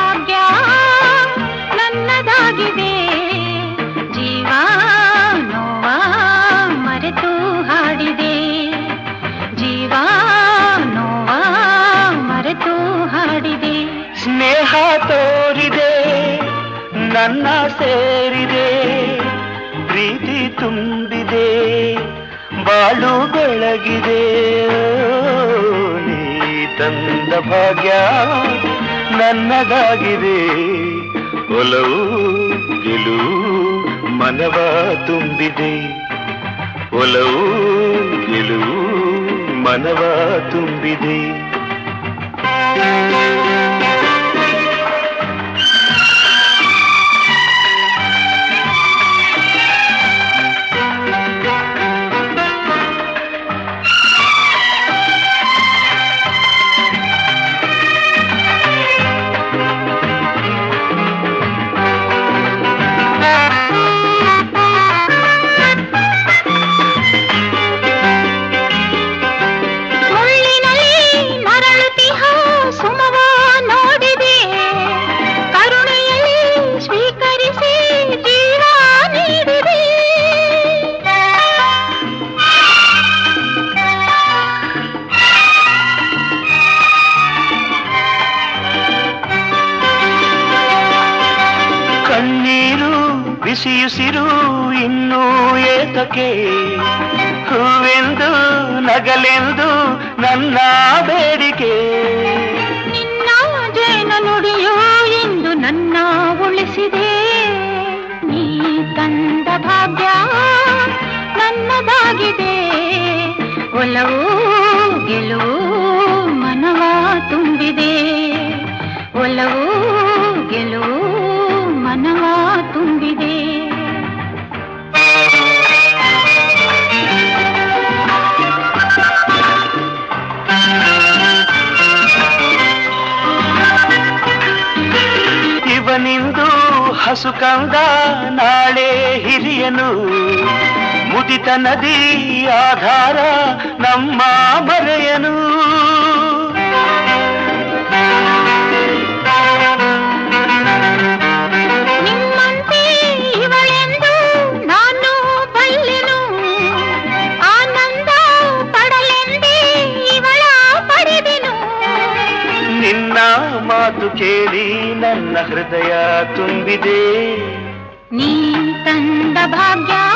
ಭಾಗ್ಯ ನನ್ನದಾಗಿದೆ ಜೀವ ನೋವ ಮರೆತು ಹಾಡಿದೆ ಜೀವ ನೋವ ಮರೆತು ಹಾಡಿದೆ ಸ್ನೇಹ ತೋರಿದೆ ನನ್ನ ಸೇರಿದೆ ಪ್ರೀತಿ ತುಂಬಿದೆ ಬಾಳು ಬೆಳಗಿದೆ ನೀ ತಂದ ಭಾಗ್ಯ ನನ್ನದಾಗಿದೆ ಒಲವು ಗೆಲುವು ಮನವ ತುಂಬಿದೆ ಒಲವು ಗೆಲುವು ಮನವ ತುಂಬಿದೆ ಮುಳ್ಳಿನಲ್ಲಿ ನರಳುತಿಹ ಸುಮವ ನೋಡಿದೆ ಕರುಣೆಯಲ್ಲಿ ಸ್ವೀಕರಿಸಿ ಜೀವ ನೀಡಿದೆ ಕಣ್ಣೀರು ಬಿಸಿಯುಸಿರು ಇನ್ನೂ ಏತಕ್ಕೆ ಹೂವೆಂದು ನಗಲೆಂದು ನನ್ನ ಬೇಡಿಕೆ ನಿನ್ನ ಜೇನ ನುಡಿಯೋ ಎಂದು ನನ್ನ ಉಳಿಸಿದೆ ನೀ ತಂದ ಭಾಗ್ಯ ನನ್ನದಾಗಿದೆ ಒಲವು ಗೆಲುವು ಮನವ ತುಂಬಿದೆ ಒಲವು ಗೆಲುವು ಮನವ ತುಂಬಿದೆ ಇವನಿಂದು ಹಸು ಕಂದ ನಾಳೆ ಹಿರಿಯನು ಮುದಿತ ನದಿ ಆಧಾರ ನಮ್ಮ ಮರೆಯನು ನಿಮ್ಮಂತೆ ಇವಳೆಂದು ನಾನು ಬಲ್ಲೆನು ಆನಂದ ಪಡಲೆಂದೇ ಇವಳ ಪಡೆದೆನು ನಿನ್ನ ಮಾತು ಕೇಳಿ ನನ್ನ ಹೃದಯ ತುಂಬಿದೆ ನೀ ತಂದ ಭಾಗ್ಯ